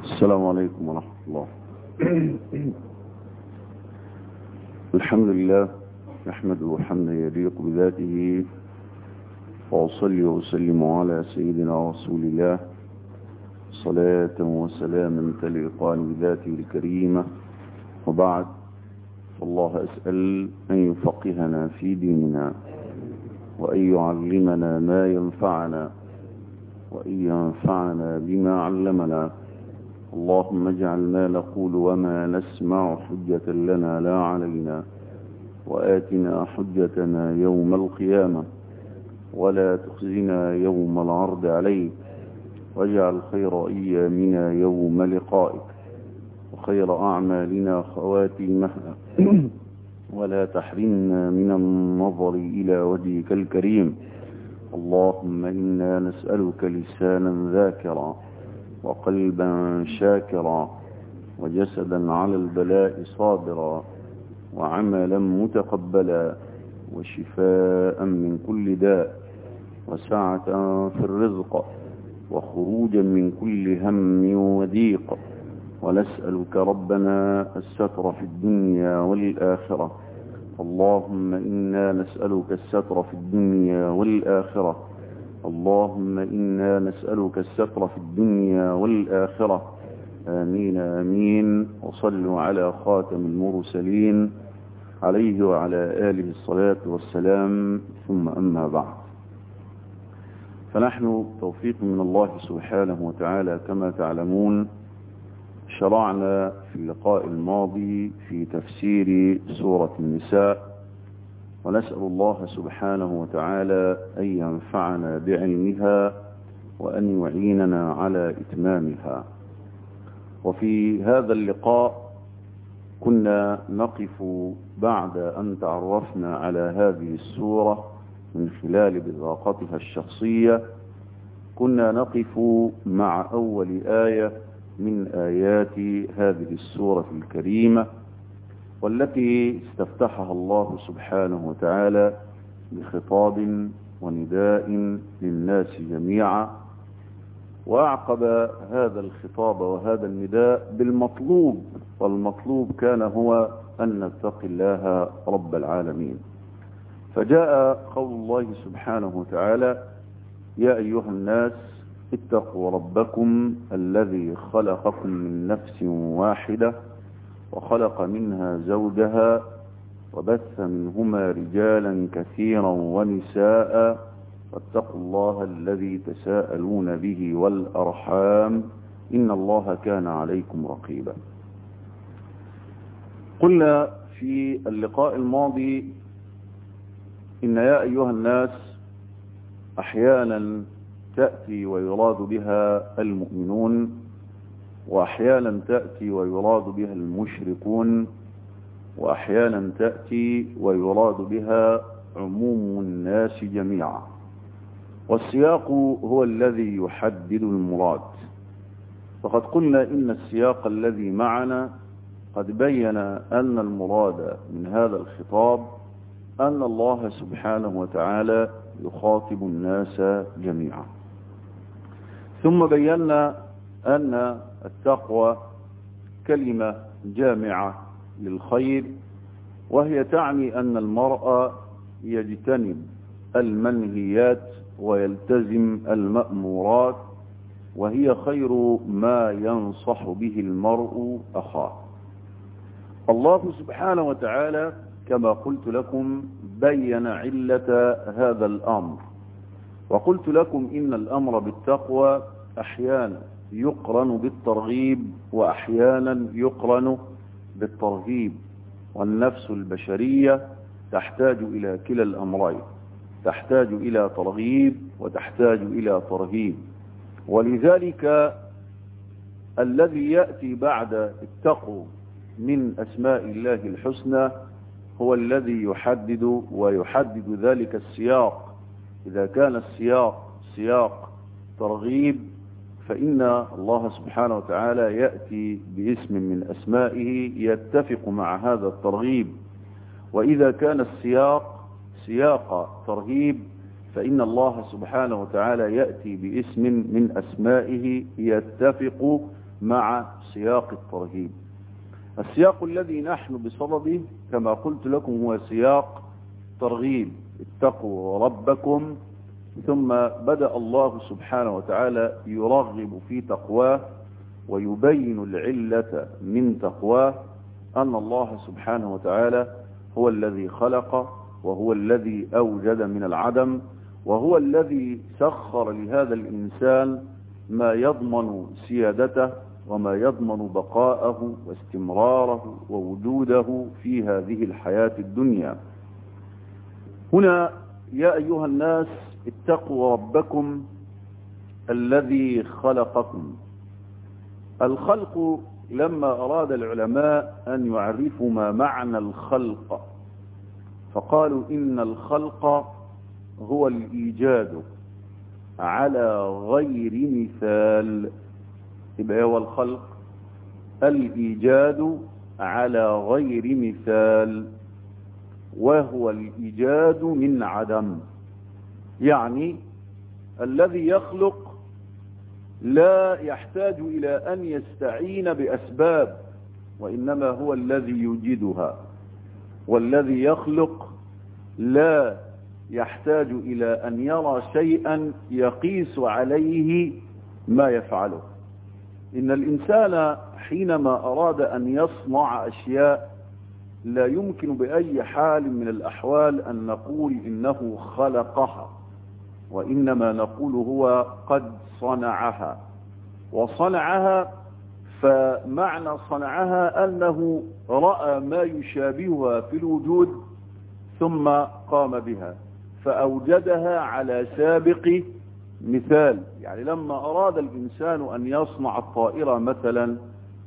السلام عليكم ورحمة الله الحمد لله نحمده حمدا يليق بذاته وأصلي وأسلم على سيدنا رسول الله صلاة وسلاما تليقان بذاته الكريمة وبعد فالله أسأل أن يفقهنا في ديننا وأن يعلمنا ما ينفعنا وأن ينفعنا بما علمنا اللهم اجعل ما نقول وما نسمع حجة لنا لا علينا وآتنا حجتنا يوم القيامة ولا تخزنا يوم العرض عليك واجعل خير أيامنا يوم لقائك وخير أعمالنا خواتيمها ولا تحرمنا من النظر إلى وجهك الكريم اللهم إنا نسألك لسانا ذاكرا وقلبا شاكرا وجسدا على البلاء صابرا وعملا متقبلا وشفاء من كل داء وسعة في الرزق وخروجا من كل هم وضيق ونسألك ربنا الستر في الدنيا والآخرة اللهم إنا نسألك الستر في الدنيا والآخرة اللهم إنا نسألك الستر في الدنيا والآخرة آمين آمين وصلوا على خاتم المرسلين عليه وعلى آله الصلاة والسلام ثم أما بعد فنحن توفيق من الله سبحانه وتعالى كما تعلمون شرعنا في اللقاء الماضي في تفسير سورة النساء ونسأل الله سبحانه وتعالى أن ينفعنا بعلمها وأن يعيننا على إتمامها وفي هذا اللقاء كنا نقف بعد أن تعرفنا على هذه السورة من خلال بذاقتها الشخصية كنا نقف مع أول آية من آيات هذه السورة الكريمة والتي استفتحها الله سبحانه وتعالى بخطاب ونداء للناس جميعا وأعقب هذا الخطاب وهذا النداء بالمطلوب والمطلوب كان هو أن نتقي الله رب العالمين فجاء قول الله سبحانه وتعالى يا أيها الناس اتقوا ربكم الذي خلقكم من نفس واحدة وخلق منها زوجها وبث منهما رجالا كثيرا ونساء واتقوا الله الذي تساءلون به والأرحام إن الله كان عليكم رقيبا قلنا في اللقاء الماضي إن يا أيها الناس أحيانا تأتي ويراد بها المؤمنون وأحيانا تأتي ويراد بها المشركون وأحيانا تأتي ويراد بها عموم الناس جميعا والسياق هو الذي يحدد المراد فقد قلنا إن السياق الذي معنا قد بين أن المراد من هذا الخطاب أن الله سبحانه وتعالى يخاطب الناس جميعا ثم بينا أن التقوى كلمة جامعة للخير وهي تعني أن المرأة يجتنب المنهيات ويلتزم المأمورات وهي خير ما ينصح به المرء أخاه الله سبحانه وتعالى كما قلت لكم بين علة هذا الأمر وقلت لكم إن الأمر بالتقوى أحيانا يقرن بالترغيب وأحيانا يقرن بالترهيب والنفس البشرية تحتاج إلى كلا الأمرين تحتاج إلى ترغيب وتحتاج إلى ترهيب ولذلك الذي يأتي بعد التقو من أسماء الله الحسنى هو الذي يحدد ويحدد ذلك السياق إذا كان السياق سياق ترغيب فإن الله سبحانه وتعالى يأتي باسم من أسمائه يتفق مع هذا الترغيب وإذا كان السياق سياق ترهيب فإن الله سبحانه وتعالى يأتي باسم من أسمائه يتفق مع سياق الترهيب السياق الذي نحن بصدده كما قلت لكم هو سياق ترغيب اتقوا ربكم ثم بدأ الله سبحانه وتعالى يرغب في تقواه ويبين العلة من تقواه أن الله سبحانه وتعالى هو الذي خلق وهو الذي أوجد من العدم وهو الذي سخر لهذا الإنسان ما يضمن سيادته وما يضمن بقاءه واستمراره ووجوده في هذه الحياة الدنيا هنا يا أيها الناس اتقوا ربكم الذي خلقكم الخلق لما أراد العلماء أن يعرفوا ما معنى الخلق فقالوا إن الخلق هو الإيجاد على غير مثال يبقى هو الخلق الإيجاد على غير مثال وهو الإيجاد من عدم يعني الذي يخلق لا يحتاج إلى أن يستعين بأسباب وإنما هو الذي يوجدها والذي يخلق لا يحتاج إلى أن يرى شيئا يقيس عليه ما يفعله إن الإنسان حينما أراد أن يصنع أشياء لا يمكن بأي حال من الأحوال أن نقول إنه خلقها وإنما نقول هو قد صنعها وصنعها فمعنى صنعها أنه رأى ما يشابهها في الوجود ثم قام بها فأوجدها على سابق مثال يعني لما أراد الإنسان أن يصنع الطائرة مثلا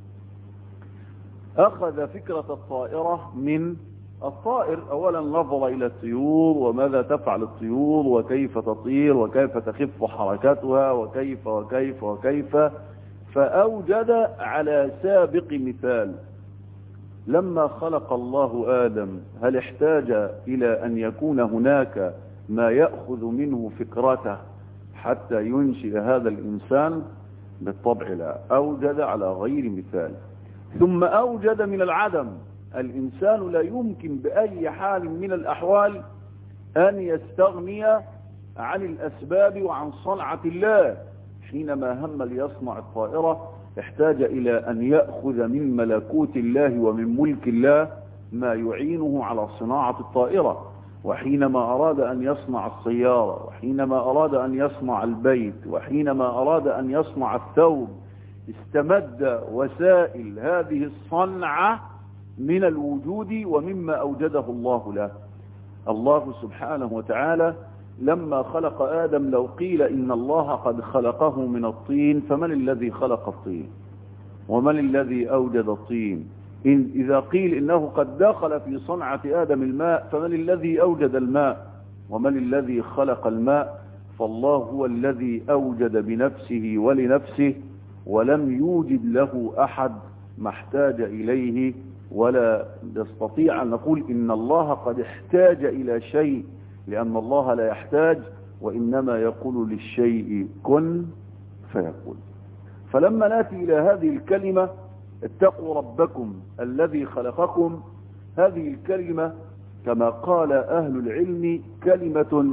أخذ فكرة الطائرة من الطائر أولا نظر إلى الطيور وماذا تفعل الطيور وكيف تطير وكيف تخف حركتها وكيف وكيف وكيف فأوجد على سابق مثال لما خلق الله آدم هل احتاج إلى أن يكون هناك ما يأخذ منه فكرته حتى ينشئ هذا الإنسان بالطبع لا أوجد على غير مثال ثم أوجد من العدم الإنسان لا يمكن بأي حال من الأحوال أن يستغني عن الأسباب وعن صنعة الله حينما هم ليصنع الطائرة احتاج إلى أن يأخذ من ملكوت الله ومن ملك الله ما يعينه على صناعة الطائرة وحينما أراد أن يصنع السيارة وحينما أراد أن يصنع البيت وحينما أراد أن يصنع الثوب استمد وسائل هذه الصنعة من الوجود ومما أوجده الله له الله سبحانه وتعالى لما خلق آدم لو قيل إن الله قد خلقه من الطين فمن الذي خلق الطين ومن الذي أوجد الطين إن إذا قيل إنه قد دخل في صنعة آدم الماء فمن الذي أوجد الماء ومن الذي خلق الماء فالله هو الذي أوجد بنفسه ولنفسه ولم يوجد له أحد ما احتاج إليه ولا نستطيع أن نقول إن الله قد احتاج إلى شيء لأن الله لا يحتاج وإنما يقول للشيء كن فيقول فلما ناتي إلى هذه الكلمة اتقوا ربكم الذي خلقكم هذه الكلمة كما قال أهل العلم كلمة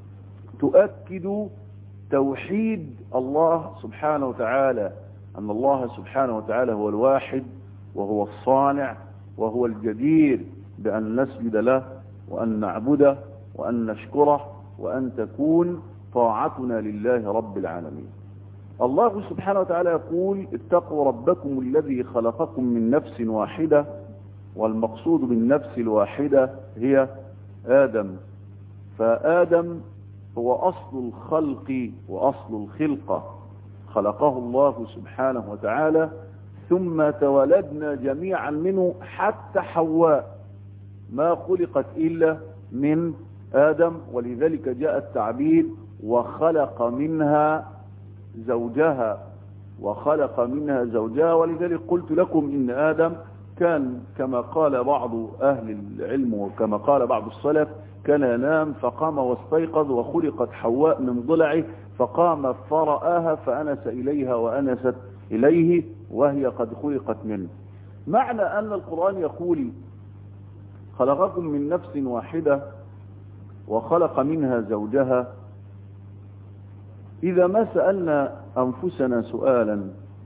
تؤكد توحيد الله سبحانه وتعالى أن الله سبحانه وتعالى هو الواحد وهو الصانع وهو الجدير بأن نسجد له وأن نعبده وأن نشكره وأن تكون طاعتنا لله رب العالمين الله سبحانه وتعالى يقول اتقوا ربكم الذي خلقكم من نفس واحدة والمقصود بالنفس الواحدة هي آدم فآدم هو أصل الخلق وأصل الخلقة خلقه الله سبحانه وتعالى ثم تولدنا جميعا منه حتى حواء ما خلقت إلا من آدم ولذلك جاء التعبير وخلق منها زوجها وخلق منها زوجها ولذلك قلت لكم إن آدم كان كما قال بعض أهل العلم وكما قال بعض السلف كان ينام فقام واستيقظ وخلقت حواء من ضلعه فقام فرآها فأنس إليها وأنست إليه وهي قد خلقت منه معنى أن القرآن يقول خلقكم من نفس واحدة وخلق منها زوجها إذا ما سألنا أنفسنا سؤالا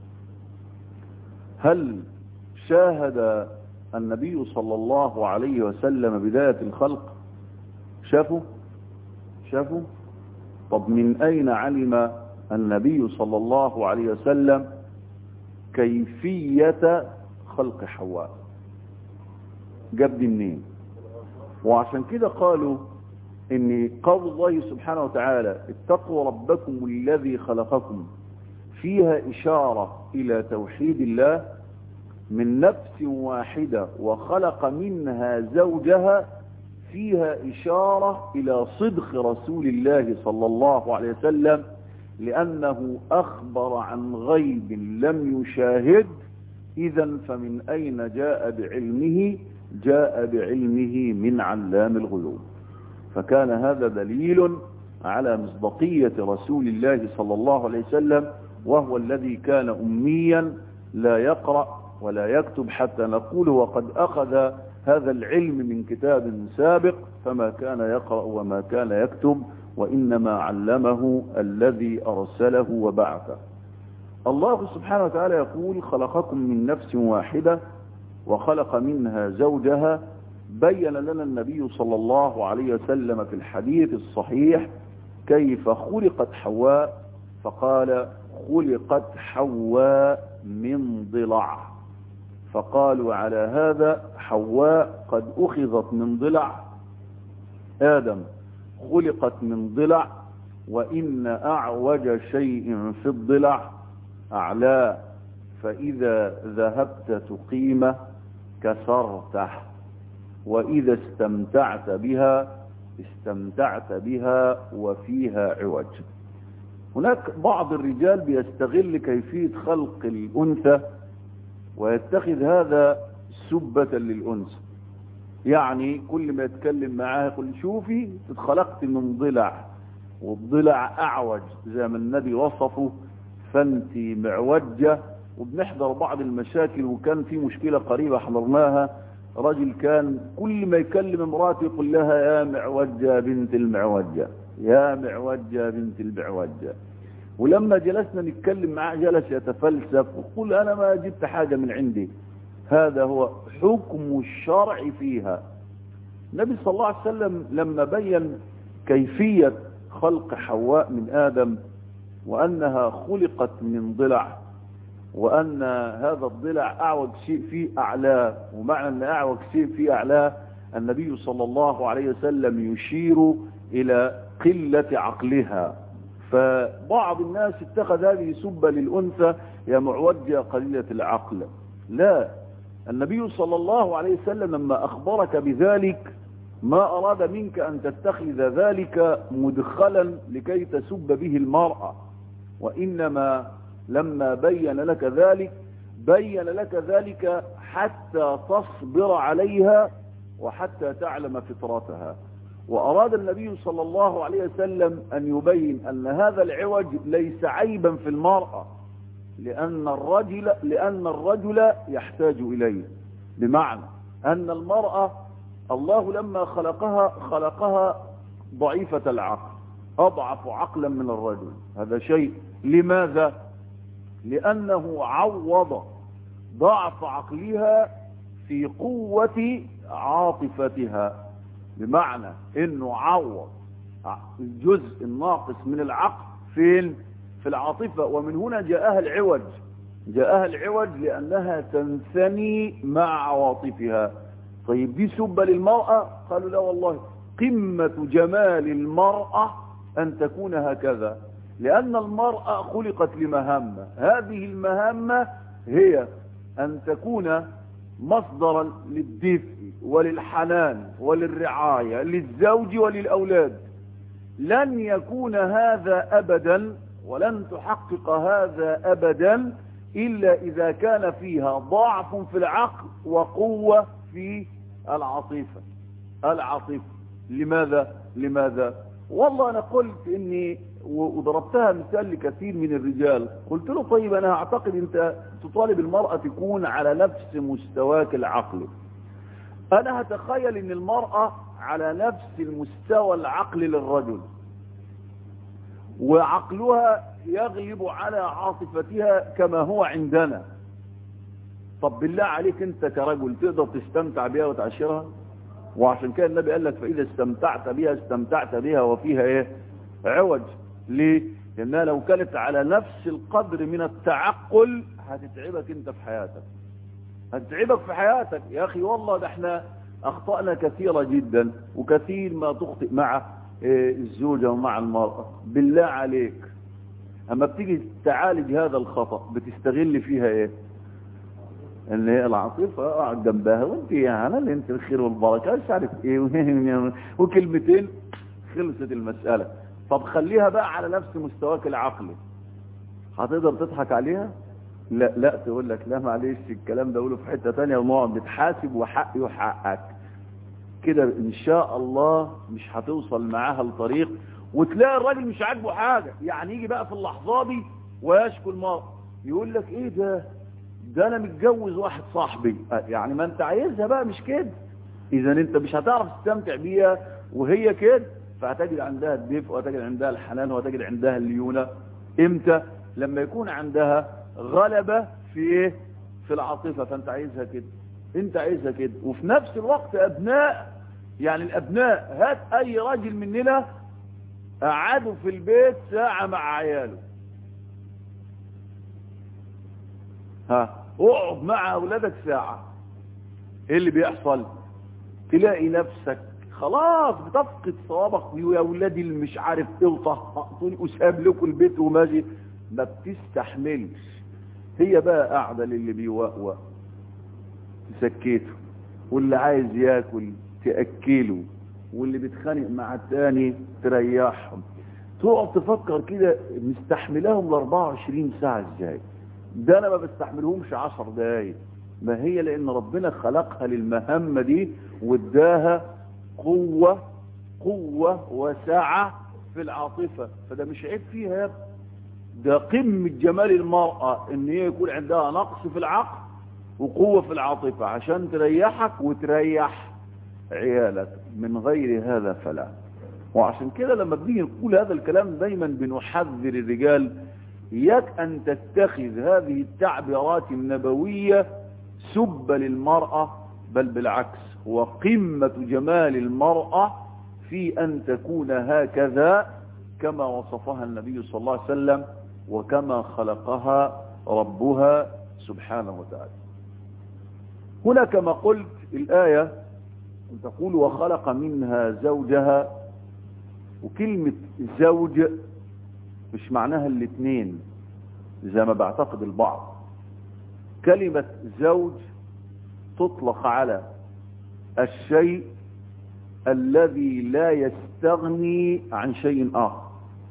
هل شاهد النبي صلى الله عليه وسلم بداية الخلق شافوا شافوا طب من أين علم النبي صلى الله عليه وسلم كيفية خلق حواء جاب دي منين وعشان كده قالوا ان قول الله سبحانه وتعالى اتقوا ربكم الذي خلقكم فيها إشارة إلى توحيد الله من نفس واحدة وخلق منها زوجها فيها إشارة إلى صدق رسول الله صلى الله عليه وسلم لأنه أخبر عن غيب لم يشاهد إذا فمن أين جاء بعلمه جاء بعلمه من علام الغيوب فكان هذا دليل على مصداقية رسول الله صلى الله عليه وسلم وهو الذي كان أميا لا يقرأ ولا يكتب حتى نقول وقد أخذ هذا العلم من كتاب سابق فما كان يقرأ وما كان يكتب وإنما علمه الذي أرسله وبعثه الله سبحانه وتعالى يقول خلقكم من نفس واحدة وخلق منها زوجها بين لنا النبي صلى الله عليه وسلم في الحديث الصحيح كيف خلقت حواء فقال خلقت حواء من ضلع فقالوا على هذا حواء قد أخذت من ضلع آدم خلقت من ضلع وإن أعوج شيء في الضلع أعلاه فإذا ذهبت تقيمه كسرته وإذا استمتعت بها استمتعت بها وفيها عوج هناك بعض الرجال بيستغل كيفية خلق الأنثى ويتخذ هذا سبة للأنثى يعني كل ما يتكلم معاها يقول شوفي اتخلقت من ضلع والضلع أعوج زي ما النبي وصفه فانت معوجة وبنحضر بعض المشاكل وكان في مشكلة قريبة حضرناها رجل كان كل ما يكلم امراته يقول لها يا معوجة بنت المعوجة يا معوجة بنت المعوجة ولما جلسنا نتكلم معه جلس يتفلسف ويقول أنا ما جبت حاجة من عندي هذا هو حكم الشرع فيها النبي صلى الله عليه وسلم لما بين كيفية خلق حواء من آدم وأنها خلقت من ضلع وأن هذا الضلع أعوج شيء في أعلاه ومعنى أن أعوج شيء في أعلاه النبي صلى الله عليه وسلم يشير إلى قلة عقلها فبعض الناس اتخذ هذه سبة للأنثى يا معوجة قليلة العقل لا النبي صلى الله عليه وسلم لما أخبرك بذلك ما أراد منك أن تتخذ ذلك مدخلا لكي تسب به المرأة وإنما لما بين لك ذلك بين لك ذلك حتى تصبر عليها وحتى تعلم فطرتها وأراد النبي صلى الله عليه وسلم أن يبين أن هذا العوج ليس عيبا في المرأة لأن الرجل, لأن الرجل يحتاج إليه بمعنى أن المرأة الله لما خلقها خلقها ضعيفة العقل أضعف عقلا من الرجل هذا شيء لماذا لأنه عوض ضعف عقلها في قوة عاطفتها بمعنى انه عوض الجزء الناقص من العقل فين في العاطفة ومن هنا جاءها العوج جاءها العوج لأنها تنثني مع عواطفها طيب دي سبة للمرأة قالوا لا والله قمة جمال المرأة أن تكون هكذا لأن المرأة خلقت لمهمة هذه المهمة هي أن تكون مصدرا للدفء وللحنان وللرعاية للزوج وللأولاد لن يكون هذا أبدا ولن تحقق هذا أبدا إلا إذا كان فيها ضعف في العقل وقوة في العاطفة العاطفة لماذا لماذا والله أنا قلت إني وضربتها مثال لكثير من الرجال قلت له طيب انا اعتقد انت تطالب المرأة تكون على نفس مستواك العقلي انا هتخيل ان المرأة على نفس المستوى العقلي للرجل وعقلها يغلب على عاطفتها كما هو عندنا طب بالله عليك انت كرجل تقدر تستمتع بها وتعشرها وعشان كده النبي قال لك فاذا استمتعت بها استمتعت بها وفيها ايه عوج ليه لانها لو كانت على نفس القدر من التعقل هتتعبك انت في حياتك هتتعبك في حياتك يا اخي والله ده احنا اخطأنا كثيرة جدا وكثير ما تخطئ مع الزوجة ومع المرأة بالله عليك اما بتيجي تعالج هذا الخطأ بتستغل فيها ايه اللي هي العاطفة اقعد جنبها وانت يا انا اللي انت الخير والبركة مش عارف ايه وكلمتين خلصت المسألة طب خليها بقى على نفس مستواك العقلي هتقدر تضحك عليها لا لا تقول لك لا معلش الكلام ده اقوله في حتة تانية ونقعد نتحاسب وحقي وحقك كده ان شاء الله مش هتوصل معاها لطريق وتلاقي الراجل مش عاجبه حاجة يعني يجي بقى في اللحظة دي ويشكو المرأة يقول لك ايه ده ده انا متجوز واحد صاحبي يعني ما انت عايزها بقى مش كده اذا انت مش هتعرف تستمتع بيها وهي كده فهتجد عندها الدفء وهتجد عندها الحنان وهتجد عندها الليونة امتى لما يكون عندها غلبة في ايه في العاطفة فانت عايزها كده انت عايزها كده وفي نفس الوقت ابناء يعني الابناء هات اي راجل مننا قعدوا في البيت ساعة مع عياله ها اقعد مع اولادك ساعة ايه اللي بيحصل تلاقي نفسك خلاص بتفقد صوابك ويا اولادي اللي مش عارف ايه وطهقتوني وساب لكم البيت وماشي ما بتستحملش هي بقى قاعده للي بيوقوق تسكته واللي عايز ياكل تاكله واللي بيتخانق مع التاني تريحهم تقعد تفكر كده مستحملاهم ل 24 ساعه ازاي ده انا ما بستحملهمش 10 دقايق ما هي لان ربنا خلقها للمهمه دي واداها قوه قوه وسعه في العاطفه فده مش عيب فيها ده قمه جمال المراه ان هي يكون عندها نقص في العقل وقوه في العاطفه عشان تريحك وتريح عيالك من غير هذا فلا وعشان كده لما بنيجي نقول هذا الكلام دايما بنحذر الرجال إياك أن تتخذ هذه التعبيرات النبوية سب للمرأة بل بالعكس هو قمة جمال المرأة في أن تكون هكذا كما وصفها النبي صلى الله عليه وسلم وكما خلقها ربها سبحانه وتعالى هنا كما قلت الآية تقول وخلق منها زوجها وكلمة زوج مش معناها الاثنين زي ما بعتقد البعض كلمة زوج تطلق على الشيء الذي لا يستغني عن شيء آخر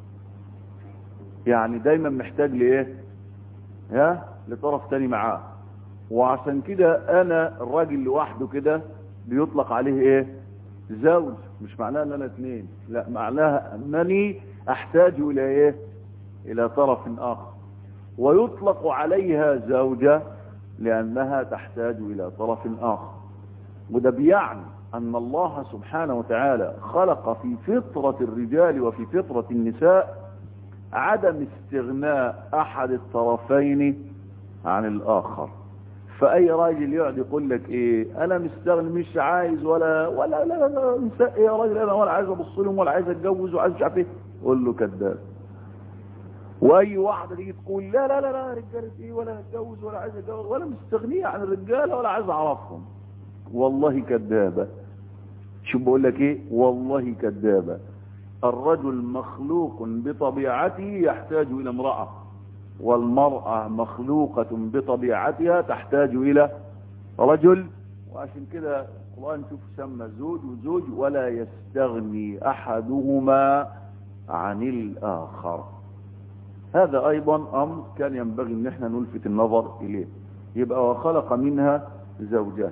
يعني دايما محتاج لإيه ها لطرف تاني معاه وعشان كده أنا الراجل لوحده كده بيطلق عليه إيه زوج مش معناها ان انا اثنين لا معناها انني احتاج الى ايه الى طرف اخر ويطلق عليها زوجة لانها تحتاج الى طرف اخر وده بيعني ان الله سبحانه وتعالى خلق في فطرة الرجال وفي فطرة النساء عدم استغناء احد الطرفين عن الاخر فاي راجل يقعد يقول لك ايه انا مستغني مش عايز ولا ولا لا لا نساء ايه يا راجل انا ولا عايز ابص لهم ولا عايز اتجوز وعايز مش عارف ايه قول له كذاب واي واحده تيجي تقول لا لا لا لا رجاله ايه ولا هتجوز ولا عايز اتجوز ولا مستغنيه عن الرجاله ولا عايز اعرفهم والله كذابه شوف بقول لك ايه والله كذابه الرجل مخلوق بطبيعته يحتاج الى امراه والمرأة مخلوقة بطبيعتها تحتاج إلى رجل وعشان كده القرآن شوف سمى زوج وزوج ولا يستغني أحدهما عن الآخر هذا أيضا أمر كان ينبغي أن احنا نلفت النظر إليه يبقى وخلق منها زوجها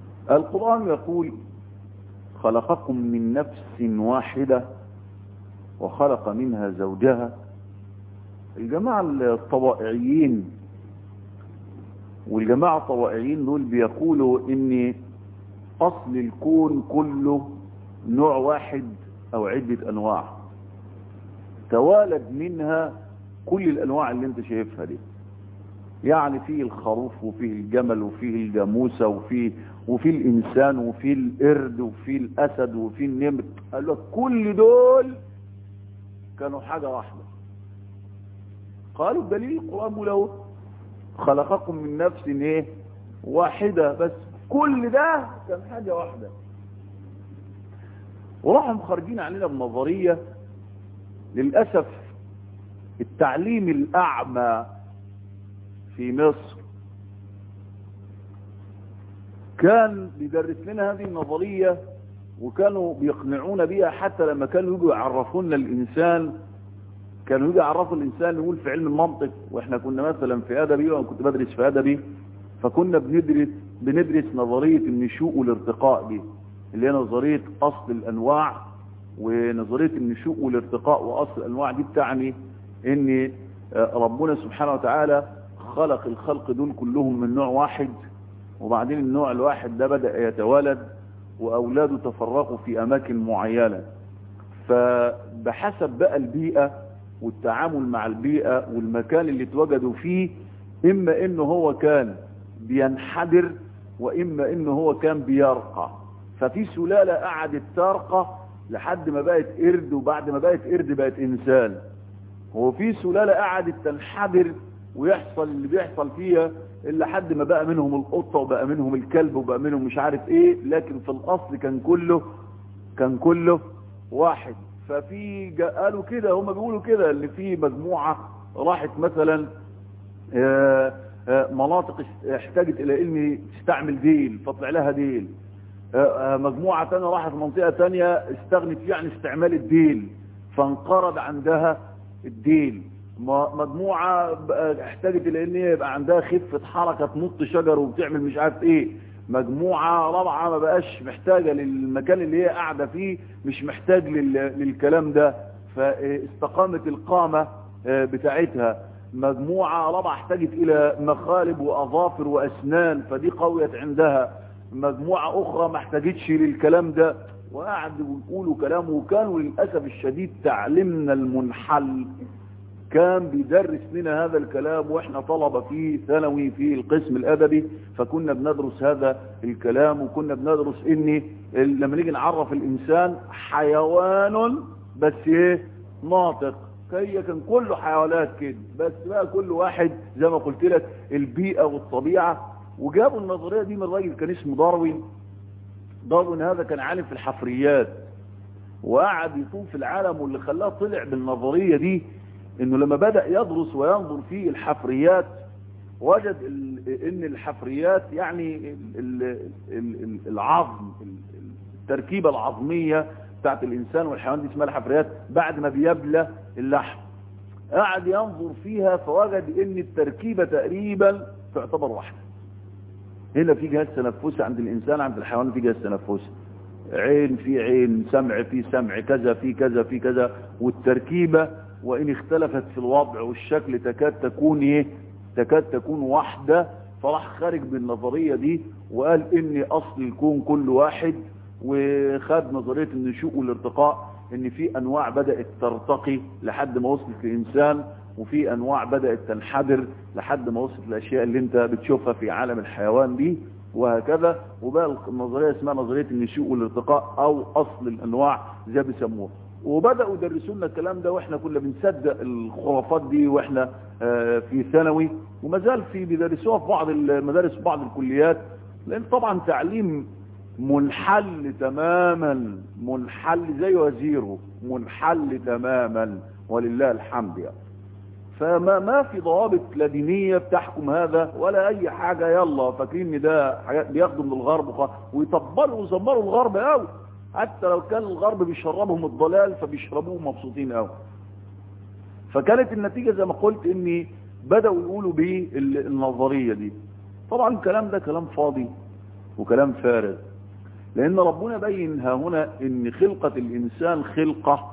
القرآن يقول خلقكم من نفس واحدة وخلق منها زوجها الجماعة الطوائعيين والجماعة الطوائعيين دول بيقولوا ان اصل الكون كله نوع واحد او عدة انواع توالد منها كل الانواع اللي انت شايفها دي يعني فيه الخروف وفيه الجمل وفيه الجاموسة وفيه وفيه الانسان وفيه القرد وفيه الاسد وفيه النمر قال لك كل دول كانوا حاجة واحدة قالوا الدليل القرآن له خلقكم من نفس ايه واحدة بس كل ده كان حاجة واحدة وراحوا مخرجين علينا بنظرية للأسف التعليم الأعمى في مصر كان بيدرس لنا هذه النظرية وكانوا بيقنعونا بيها حتى لما كانوا يجوا يعرفونا الإنسان كانوا يجوا يعرفوا الإنسان يقول في علم المنطق وإحنا كنا مثلا في أدبي وأنا كنت بدرس في أدبي فكنا بندرس بندرس نظرية النشوء والارتقاء دي اللي هي نظرية أصل الأنواع ونظرية النشوء والارتقاء وأصل الأنواع دي بتعني إن ربنا سبحانه وتعالى خلق الخلق دول كلهم من نوع واحد وبعدين النوع الواحد ده بدأ يتولد وأولاده تفرقوا في أماكن معينة فبحسب بقى البيئة والتعامل مع البيئة والمكان اللي اتوجدوا فيه إما إنه هو كان بينحدر وإما إنه هو كان بيرقى ففي سلالة قعدت ترقى لحد ما بقت قرد وبعد ما بقت قرد بقت إنسان وفي سلالة قعدت تنحدر ويحصل اللي بيحصل فيها إلا حد ما بقى منهم القطة وبقى منهم الكلب وبقى منهم مش عارف ايه لكن في الأصل كان كله كان كله واحد ففي قالوا كده هم بيقولوا كده اللي في مجموعة راحت مثلا آآ آآ مناطق احتاجت الى ان تستعمل ديل فطلع لها ديل مجموعة تانية راحت منطقة تانية استغنت فيها عن استعمال الديل فانقرض عندها الديل مجموعة احتاجت الى ان يبقى عندها خفة حركة تنط شجر وبتعمل مش عارف ايه مجموعة رابعة ما بقاش محتاجة للمكان اللي هي قاعدة فيه مش محتاج للكلام ده فاستقامت القامة بتاعتها مجموعة رابعة احتاجت الى مخالب واظافر واسنان فدي قويت عندها مجموعة اخرى ما احتاجتش للكلام ده وقعدوا يقولوا كلام وكانوا للأسف الشديد تعلمنا المنحل كان بيدرس لنا هذا الكلام واحنا طلبة في ثانوي في القسم الادبي فكنا بندرس هذا الكلام وكنا بندرس ان لما نيجي نعرف الانسان حيوان بس ايه ناطق هي كان كله حيوانات كده بس بقى كل واحد زي ما قلت لك البيئة والطبيعة وجابوا النظرية دي من راجل كان اسمه داروين داروين هذا كان عالم في الحفريات وقعد يطوف في العالم واللي خلاه طلع بالنظرية دي انه لما بدأ يدرس وينظر في الحفريات وجد ان الحفريات يعني العظم التركيبة العظمية بتاعت الانسان والحيوان دي اسمها الحفريات بعد ما بيبلى اللحم قعد ينظر فيها فوجد ان التركيبة تقريبا تعتبر واحدة هنا في جهاز تنفسي عند الانسان عند الحيوان في جهاز تنفسي عين في عين سمع في سمع كذا في كذا في كذا والتركيبة وإن اختلفت في الوضع والشكل تكاد تكون إيه تكاد تكون واحدة فراح خارج بالنظرية دي وقال إن أصل الكون كل واحد وخد نظرية النشوء والارتقاء إن في أنواع بدأت ترتقي لحد ما وصلت للإنسان وفي أنواع بدأت تنحدر لحد ما وصلت الأشياء اللي أنت بتشوفها في عالم الحيوان دي وهكذا وبقى النظرية اسمها نظرية النشوء والارتقاء أو أصل الأنواع زي بيسموها وبدأوا يدرسوا لنا الكلام ده واحنا كنا بنصدق الخرافات دي واحنا في ثانوي وما زال في بيدرسوها في بعض المدارس في بعض الكليات لان طبعا تعليم منحل تماما منحل زي وزيره منحل تماما ولله الحمد يعني فما ما في ضوابط لا دينيه بتحكم هذا ولا اي حاجه يلا فاكرين ان ده حاجات بياخدوا من الغرب ويطبلوا ويزمروا الغرب قوي حتى لو كان الغرب بيشربهم الضلال فبيشربوه مبسوطين قوي فكانت النتيجة زي ما قلت ان بدأوا يقولوا بالنظرية دي طبعا الكلام ده كلام فاضي وكلام فارغ لان ربنا بين ها هنا ان خلقة الانسان خلقة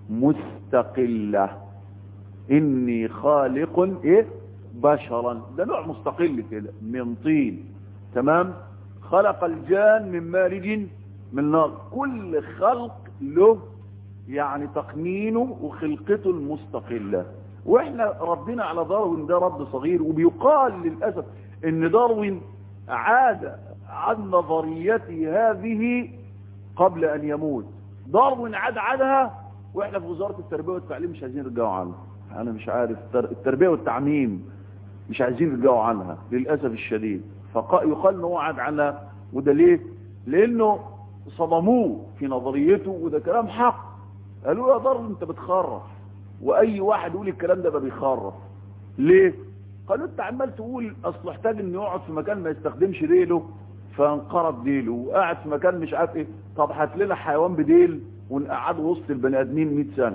مستقلة إني خالق إيه بشرا ده نوع مستقل كده من طين تمام خلق الجان من مارج من نار كل خلق له يعني تقنينه وخلقته المستقلة واحنا ردنا على داروين ده رد صغير وبيقال للأسف ان داروين عاد عن نظريته هذه قبل ان يموت داروين عاد عنها واحنا في وزارة التربية والتعليم مش عايزين نرجعوا عنها انا مش عارف التربية والتعميم مش عايزين يرجعوا عنها للأسف الشديد فيقال انه عاد عنها وده ليه لانه صدموه في نظريته وده كلام حق قالوا يا ضر انت بتخرف واي واحد يقول الكلام ده بقى بيخرف ليه قالوا انت عمال تقول اصل احتاج انه يقعد في مكان ما يستخدمش ديله فانقرض ديله وقاعد في مكان مش عارف ايه طب هات لنا حيوان بديل ونقعده وسط البني ادمين 100 سنه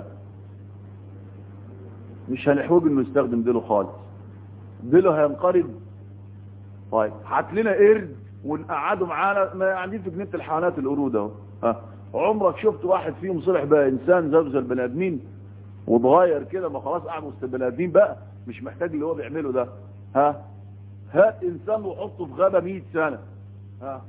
مش هنحوج انه يستخدم ديله خالص ديله هينقرض طيب هات لنا قرد ونقعده معانا ما قاعدين في جنينه الحيوانات القرود اهو ها عمرك شفت واحد فيهم صلح بقى انسان زي زي البني ادمين واتغير كده ما خلاص قاعد وسط البني ادمين بقى مش محتاج اللي هو بيعمله ده ها هات انسان وحطه في غابه 100 سنه ها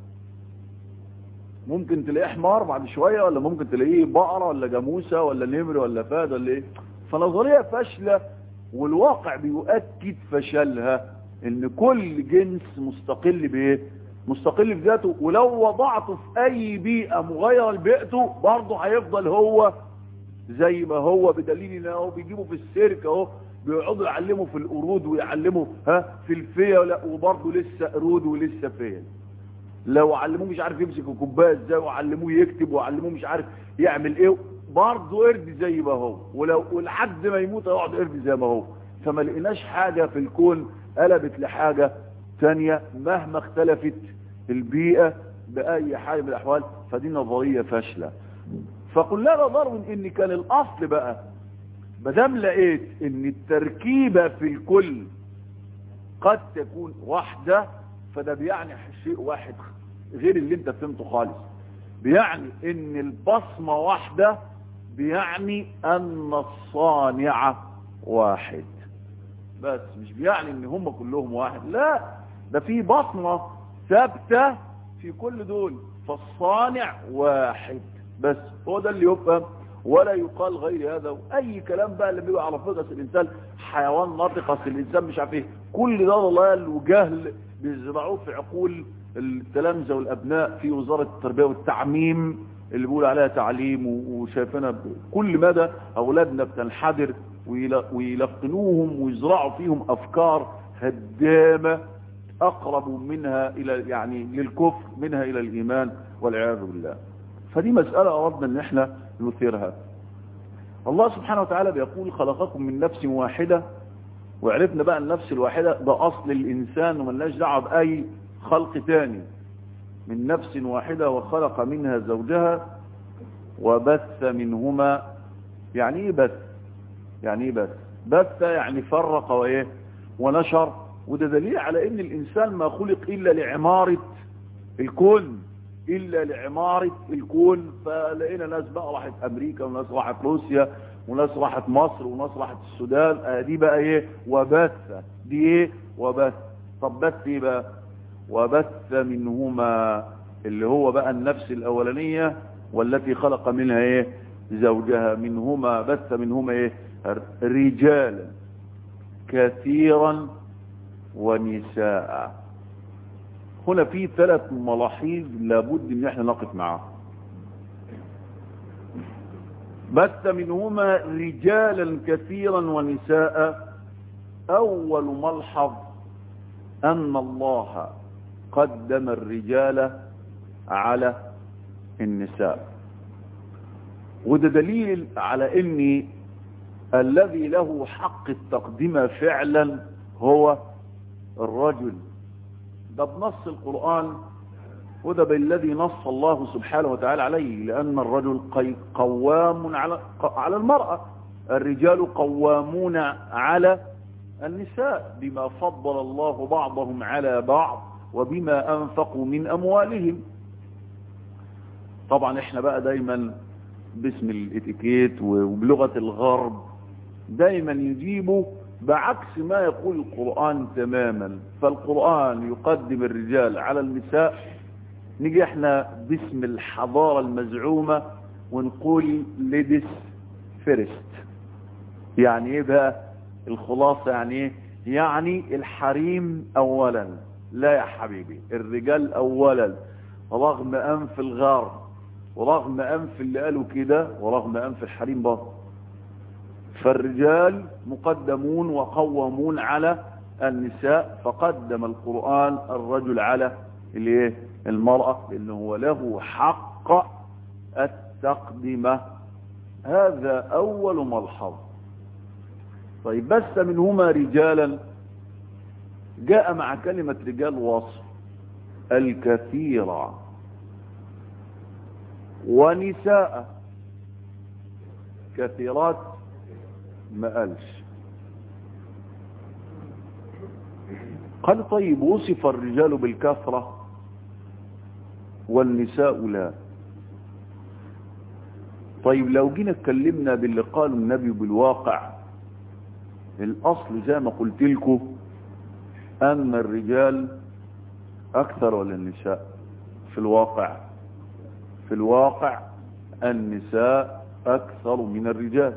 ممكن تلاقيه حمار بعد شويه ولا ممكن تلاقيه بقره ولا جاموسه ولا نمر ولا فاد ولا ايه فنظريه فاشله والواقع بيؤكد فشلها ان كل جنس مستقل بايه مستقل في ذاته ولو وضعته في اي بيئة مغيرة لبيئته برضه هيفضل هو زي ما هو بدليل ان هو بيجيبوا في السيرك اهو بيقعدوا يعلموا في القرود ويعلموا ها في الفيا لا وبرضه لسه قرود ولسه فيا لو علموه مش عارف يمسك الكوبايه ازاي وعلموه يكتب وعلموه مش عارف يعمل ايه برضه قرد زي ما هو ولو ولحد ما يموت هيقعد قرد زي ما هو فما لقيناش حاجة في الكون قلبت لحاجة ثانية مهما اختلفت البيئة بأي حال من الأحوال فدي نظرية فاشلة فقلنا له داروين ان كان الاصل بقى بدام لقيت ان التركيبة في الكل قد تكون واحدة فده بيعني شيء واحد غير اللي انت فهمته خالص بيعني ان البصمة واحدة بيعني ان الصانع واحد بس مش بيعني ان هم كلهم واحد لا ده في بصمة ثابتة في كل دول فالصانع واحد بس هو ده اللي يفهم ولا يقال غير هذا واي كلام بقى اللي بيبقى على فطرة الانسان حيوان ناطق اصل الانسان مش عارف ايه كل ده ضلال وجهل بيزرعوه في عقول التلامذه والابناء في وزارة التربية والتعميم اللي بيقول عليها تعليم وشايفينها كل مدى اولادنا بتنحدر ويلقنوهم ويزرعوا فيهم افكار هدامة اقرب منها الى يعني للكفر منها الى الايمان والعياذ بالله فدي مسألة اردنا ان احنا نثيرها الله سبحانه وتعالى بيقول خلقكم من نفس واحدة وعرفنا بقى النفس الواحدة ده اصل الانسان وملناش دعوه باي خلق تاني من نفس واحدة وخلق منها زوجها وبث منهما يعني ايه بث يعني ايه بث بث يعني فرق وايه ونشر وده دليل على ان الانسان ما خلق الا لعمارة الكون الا لعمارة الكون فلقينا ناس بقى راحت امريكا وناس راحت روسيا وناس راحت مصر وناس راحت السودان آه دي بقى ايه وبث دي ايه وبث طب بث ايه بقى وبث منهما اللي هو بقى النفس الاولانية والتي خلق منها ايه زوجها منهما بث منهما ايه رجالا كثيرا ونساء هنا في ثلاث ملاحظ لابد ان احنا نقف معاها بث منهما رجالا كثيرا ونساء اول ملحظ ان الله قدم الرجال على النساء وده دليل على ان الذي له حق التقدمة فعلا هو الرجل ده بنص القرآن وده بالذي نص الله سبحانه وتعالى عليه لأن الرجل قوام على على المرأة الرجال قوامون على النساء بما فضل الله بعضهم على بعض وبما أنفقوا من أموالهم طبعا احنا بقى دايما باسم الاتيكيت وبلغة الغرب دايما يجيبوا بعكس ما يقول القرآن تماما فالقرآن يقدم الرجال على النساء نيجي احنا باسم الحضارة المزعومة ونقول ليديس فيرست يعني ايه بقى الخلاصة يعني ايه يعني الحريم اولا لا يا حبيبي الرجال اولا رغم انف الغرب ورغم انف اللي قالوا كده ورغم انف الحريم برضه فالرجال مقدمون وقوامون على النساء فقدم القرآن الرجل على الايه المرأة لأنه هو له حق التقدمة هذا أول ملحظ طيب بس منهما رجالا جاء مع كلمة رجال وصف الكثيرة ونساء كثيرات ما قالش قال طيب وصف الرجال بالكثرة والنساء لا طيب لو جينا اتكلمنا باللي قاله النبي بالواقع الاصل زي ما قلت لكم ان الرجال اكثر ولا النساء في الواقع في الواقع النساء اكثر من الرجال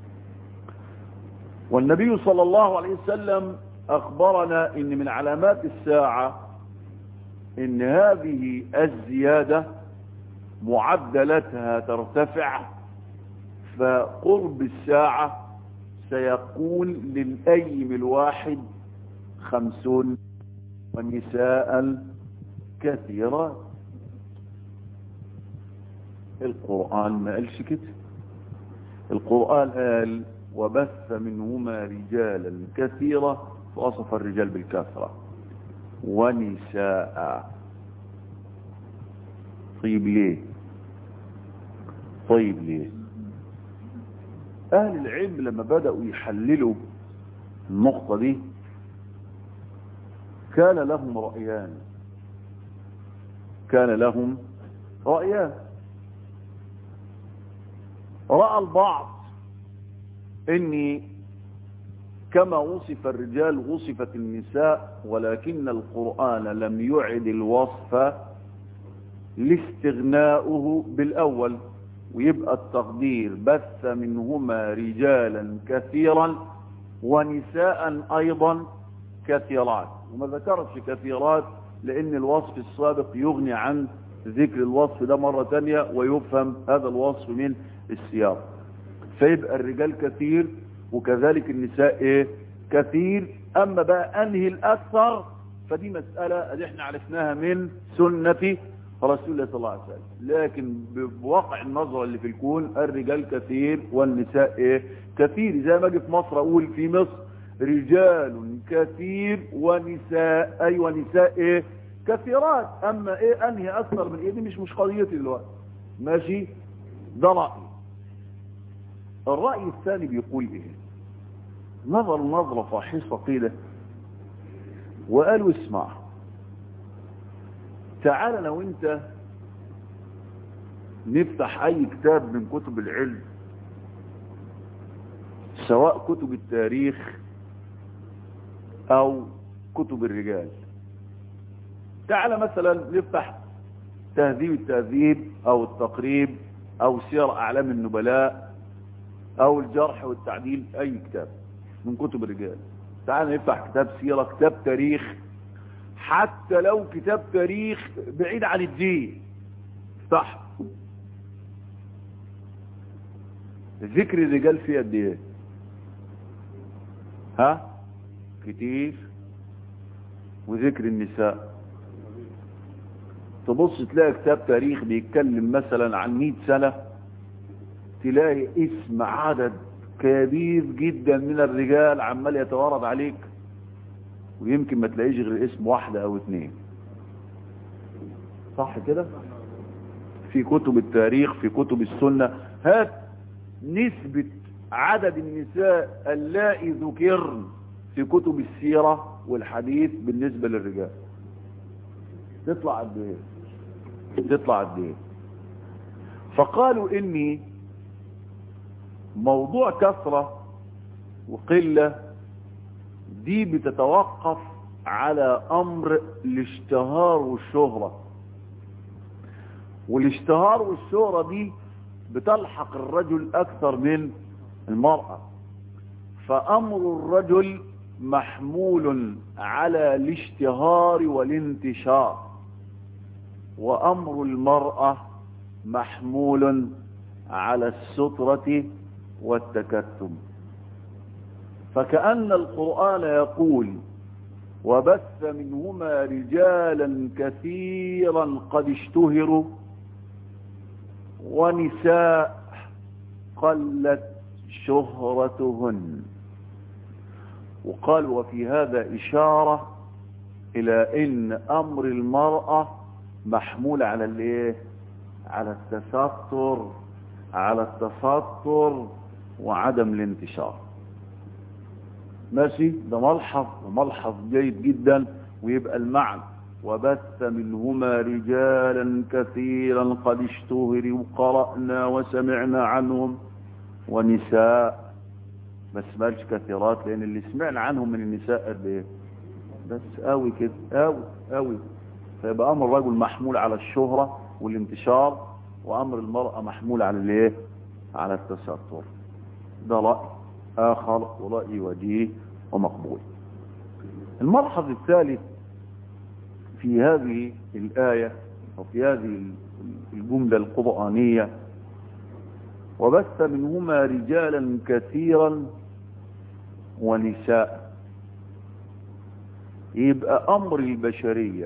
والنبي صلى الله عليه وسلم اخبرنا ان من علامات الساعة ان هذه الزيادة معدلاتها ترتفع فقرب الساعة سيكون للأيم الواحد خمسون ونساء كثيرات القرآن ما قالش كده القرآن قال وبث منهما رجالا كثيرة وصف الرجال بالكثرة ونساء طيب ليه طيب ليه اهل العلم لما بدأوا يحللوا النقطة دي كان لهم رأيان كان لهم رأيان رأى البعض اني كما وصف الرجال وصفت النساء ولكن القرآن لم يعد الوصف لاستغناؤه بالأول ويبقى التقدير بث منهما رجالا كثيرا ونساء أيضا كثيرات وما ذكرتش كثيرات لأن الوصف السابق يغني عن ذكر الوصف ده مرة تانية ويفهم هذا الوصف من السياق فيبقى الرجال كثير وكذلك النساء ايه كثير اما بقى انهي الاكثر فدي مسألة اللي احنا عرفناها من سنة رسول الله صلى الله عليه وسلم لكن بواقع النظرة اللي في الكون الرجال كثير والنساء ايه كثير زي ما اجي في مصر اقول في مصر رجال كثير ونساء اي ونساء ايه كثيرات اما ايه انهي اكثر من ايه دي مش مش قضيتي دلوقتي ماشي ده رأي الرأي الثاني بيقول ايه نظر نظرة فاحصة كده وقالوا اسمع تعال انا وانت نفتح اي كتاب من كتب العلم سواء كتب التاريخ او كتب الرجال تعال مثلا نفتح تهذيب التهذيب او التقريب او سير اعلام النبلاء او الجرح والتعديل اي كتاب من كتب الرجال تعال نفتح كتاب سيرة كتاب تاريخ حتى لو كتاب تاريخ بعيد عن الدين افتح ذكر الرجال فيه قد ايه ها كتير وذكر النساء تبص تلاقي كتاب تاريخ بيتكلم مثلا عن 100 سنة تلاقي اسم عدد كبير جدا من الرجال عمال يتوارد عليك ويمكن ما تلاقيش غير اسم واحدة او اتنين صح كده في كتب التاريخ في كتب السنة هات نسبة عدد النساء اللائي ذكرن في كتب السيرة والحديث بالنسبة للرجال تطلع قد ايه تطلع قد ايه فقالوا اني موضوع كثرة وقلة دي بتتوقف على أمر الاشتهار والشهرة والاشتهار والشهرة دي بتلحق الرجل أكثر من المرأة فأمر الرجل محمول على الاشتهار والانتشار وأمر المرأة محمول على السترة والتكتم فكأن القرآن يقول وبث منهما رجالا كثيرا قد اشتهروا ونساء قلت شهرتهن وقال وفي هذا إشارة إلى إن أمر المرأة محمول على الايه على التستر على التستر وعدم الانتشار ماشي ده ملحظ وملحظ جيد جدا ويبقى المعنى وبث منهما رجالا كثيرا قد اشتهروا وقرأنا وسمعنا عنهم ونساء ما سمعش كثيرات لان اللي سمعنا عنهم من النساء قد ايه بس قوي كده قوي قوي فيبقى امر الرجل محمول على الشهرة والانتشار وامر المرأة محمول على الايه على التستر ده رأي اخر ورأي وجيه ومقبول الملحظ الثالث في هذه الآية وفي هذه الجملة القرآنية وبث منهما رجالا كثيرا ونساء يبقى أمر البشرية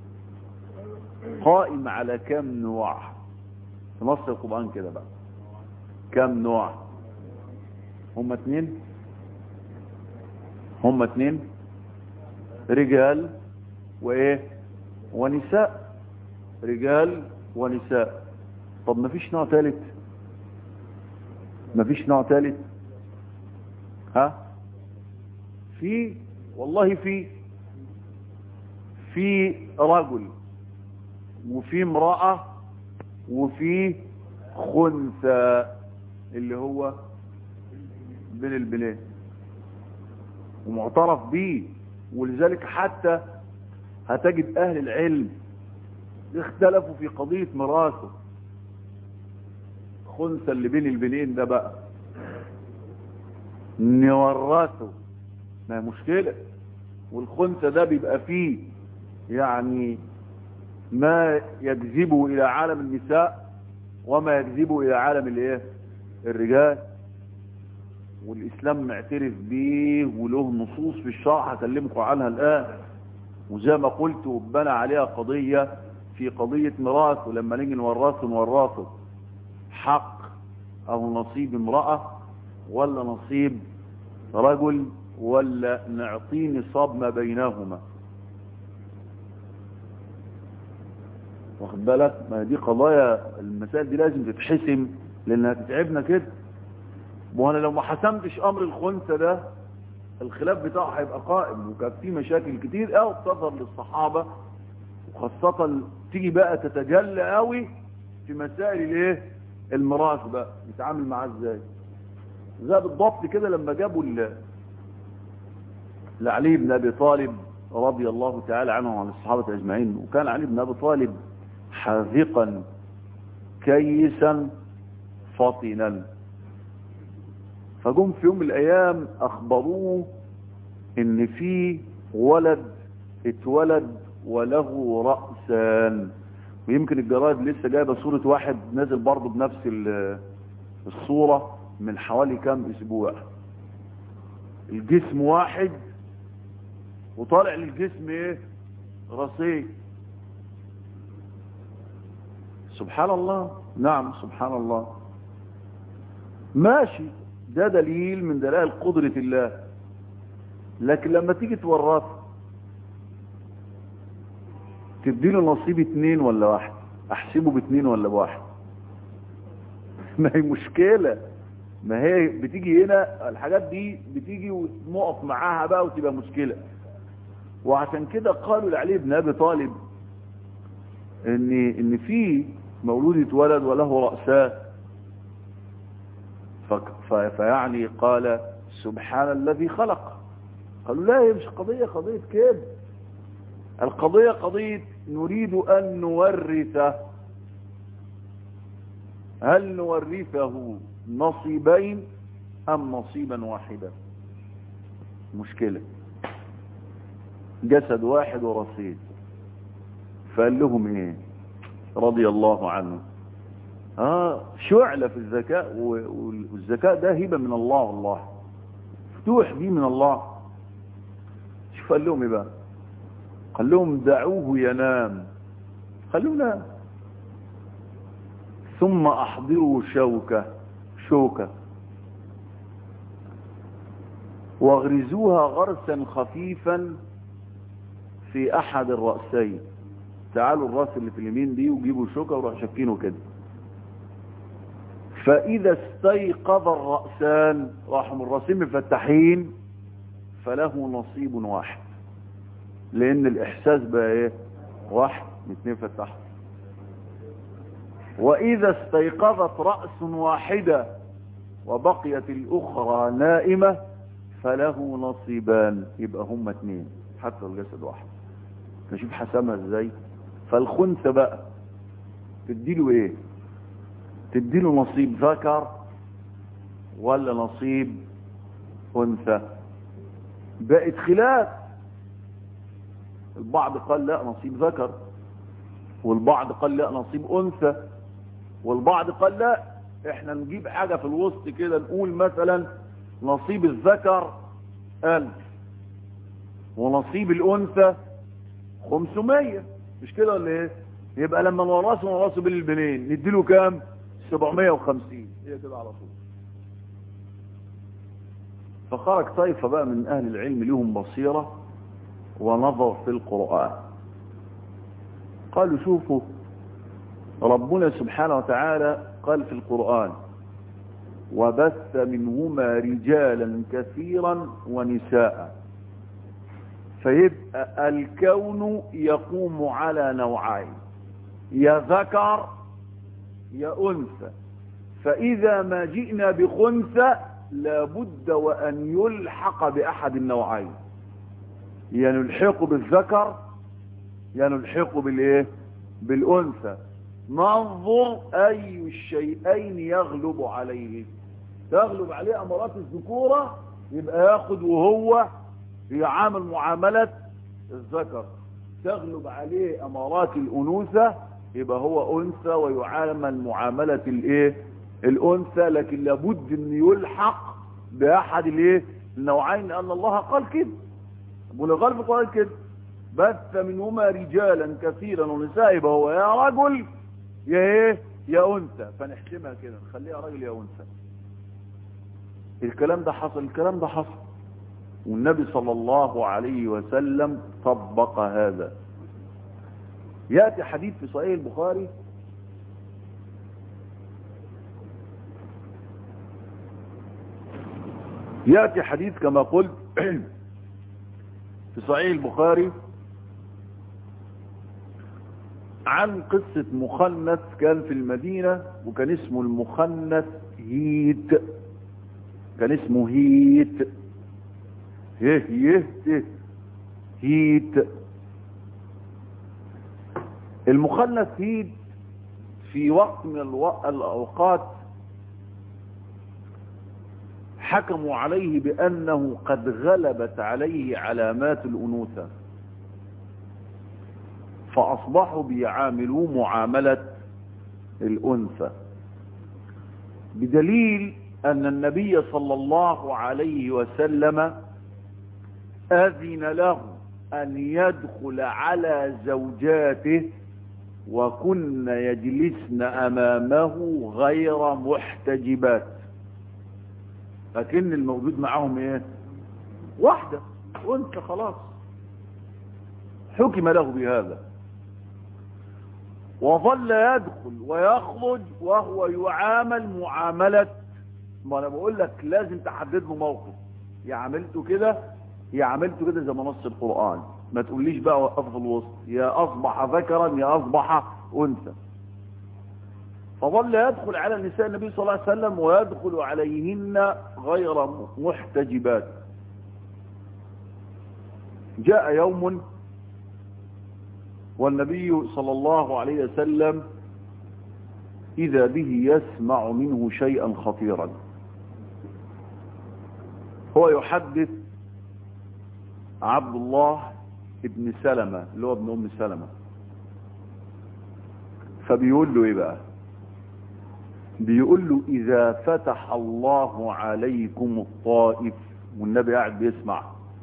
قائم على كم نوع في نص القرآن كده بقى كم نوع هم اتنين هم اتنين رجال وايه ونساء رجال ونساء طب ما فيش نوع ثالث ما فيش نوع ثالث ها في والله في في رجل وفي امرأة وفي خنثى اللي هو بين البلاد ومعترف به ولذلك حتى هتجد اهل العلم اختلفوا في قضية ميراثه خنثى اللي بين البنين ده بقى نورثه ما مشكلة والخنثى ده بيبقى فيه يعني ما يجذبه الى عالم النساء وما يجذبه الى عالم الايه الرجال والاسلام معترف بيه وله نصوص في الشرع هكلمكم عنها الان وزي ما قلت وبنى عليها قضية في قضية ميراث ولما نيجي نورثه نورثه حق او نصيب امرأة ولا نصيب رجل ولا نعطيه نصاب ما بينهما واخد بالك ما دي قضايا المسائل دي لازم تتحسم لانها تتعبنا كده وانا لو ما حسمتش امر الخنثى ده الخلاف بتاعه هيبقى قائم وكان في مشاكل كتير قوي بتظهر للصحابه وخاصه تيجي بقى تتجلى قوي في مسائل الايه الميراث بقى نتعامل معاه ازاي زي بالضبط كده لما جابوا لعلي بن ابي طالب رضي الله تعالى عنه وعن الصحابه اجمعين وكان علي بن ابي طالب حاذقا كيسا فطنا فجم في يوم من الايام اخبروه ان في ولد اتولد وله رأسان ويمكن الجرائد لسه جايبه صورة واحد نازل برضه بنفس الصورة من حوالي كام اسبوع الجسم واحد وطالع للجسم ايه رصيد سبحان الله نعم سبحان الله ماشي ده دليل من دلائل قدرة الله لكن لما تيجي تورثه تديله نصيب اتنين ولا واحد احسبه باتنين ولا بواحد ما هي مشكلة ما هي بتيجي هنا الحاجات دي بتيجي ونقف معاها بقى وتبقى مشكلة وعشان كده قالوا لعلي بن ابي طالب ان ان في مولود اتولد وله رأسان ف- فيعني قال سبحان الذي خلق قالوا لا هي مش قضية قضية كده القضية قضية نريد أن نورثه هل نورثه نصيبين أم نصيبا واحدا مشكلة جسد واحد ورصيد فقال لهم ايه رضي الله عنه اه شعلة في الذكاء و- والذكاء ده هبة من الله والله فتوح دي من الله شوف قال لهم ايه بقى قال لهم دعوه ينام خلوه نام ثم احضروا شوكة شوكة واغرزوها غرسا خفيفا في احد الرأسين تعالوا الراس اللي في اليمين دي وجيبوا شوكة وروح شكينه كده فاذا استيقظ الرأسان راحوا من الراسين مفتحين فله نصيب واحد لان الاحساس بقى ايه واحد الاثنين فتحوا واذا استيقظت رأس واحدة وبقيت الاخرى نائمة فله نصيبان يبقى هما اثنين حتى الجسد واحد نشوف حسمها ازاي فالخنثى بقى تديله ايه تديله نصيب ذكر ولا نصيب انثى بقت خلاف البعض قال لا نصيب ذكر والبعض قال لا نصيب انثى والبعض قال لا احنا نجيب حاجة في الوسط كده نقول مثلا نصيب الذكر ألف ونصيب الأنثى خمسمية مش كده ولا ايه يبقى لما نورثه نورثه بين البنين نديله كام سبعمية وخمسين هي كده على طول فخرج طائفة بقى من أهل العلم لهم بصيرة ونظر في القرآن قالوا شوفوا ربنا سبحانه وتعالى قال في القرآن وبث منهما رجالا كثيرا ونساء فيبقى الكون يقوم على نوعين يا ذكر يا أنثى فإذا ما جئنا بخنثى لابد وأن يلحق بأحد النوعين يا نلحق بالذكر يا نلحق بالإيه بالأنثى ننظر أي الشيئين يغلب عليه تغلب عليه أمارات الذكورة يبقى ياخد وهو يعامل معاملة الذكر تغلب عليه أمارات الأنوثة يبقى هو أنثى ويعامل معاملة الإيه الأنثى لكن لابد أن يلحق بأحد الإيه النوعين لأن الله قال كده أبو الغالب قال كده بث منهما رجالا كثيرا ونساء يبقى هو يا رجل يا ايه يا انثى فنحسمها كده نخليها راجل يا انثى الكلام ده حصل الكلام ده حصل والنبي صلى الله عليه وسلم طبق هذا يأتي حديث في صحيح البخاري يأتي حديث كما قلت في صحيح البخاري عن قصة مخنث كان في المدينة وكان اسمه المخنث هيت كان اسمه هيت هيه هيه هيت المخنث هيت في وقت من الو- الأوقات حكموا عليه بأنه قد غلبت عليه علامات الأنوثة فأصبحوا بيعاملوه معاملة الأنثى بدليل أن النبي صلى الله عليه وسلم أذن له أن يدخل على زوجاته وكن يجلسن أمامه غير محتجبات لكن الموجود معهم ايه واحدة وانت خلاص حكم له بهذا وظل يدخل ويخرج وهو يعامل معاملة ما انا بقول لك لازم تحدد له موقف يا عملته كده يا عملته كده زي ما نص القرآن ما تقوليش بقى وقف في الوسط يا اصبح ذكرا يا اصبح انثى فظل يدخل على نساء النبي صلى الله عليه وسلم ويدخل عليهن غير محتجبات جاء يوم والنبي صلى الله عليه وسلم إذا به يسمع منه شيئا خطيرا هو يحدث عبد الله ابن سلمة اللي هو ابن أم سلمة فبيقول له ايه بقى بيقول له اذا فتح الله عليكم الطائف والنبي قاعد بيسمع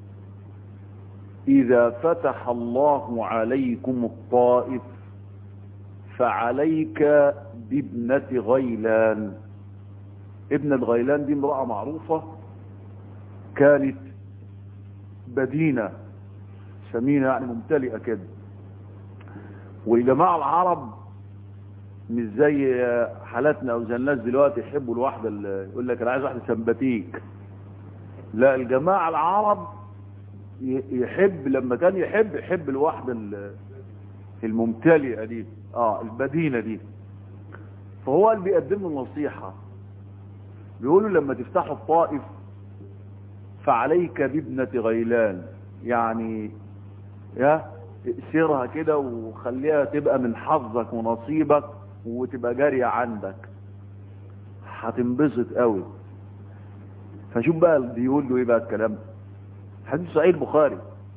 اذا فتح الله عليكم الطائف فعليك بابنة غيلان ابنة غيلان دي امرأة معروفة كانت بدينة سمينة يعني ممتلئة كده والجماعة العرب مش زي حالاتنا او زي الناس دلوقتي يحبوا الواحدة اللي يقول لك انا عايز واحدة سمباتيك لا الجماعة العرب يحب لما كان يحب يحب الواحدة الممتلئة دي اه البدينة دي فهو قال بيقدم له نصيحة بيقولوا لما تفتحوا الطائف فعليك بابنة غيلان يعني يا سيرها كده وخليها تبقى من حظك ونصيبك وتبقى جارية عندك هتنبسط قوي فشوف بقى بيقول له ايه بقى الكلام حديث صحيح البخاري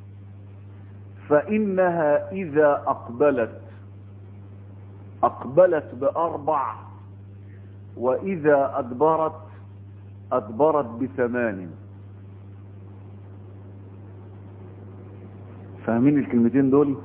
فإنها إذا أقبلت أقبلت بأربع وإذا أدبرت أدبرت بثمان فاهمين الكلمتين دول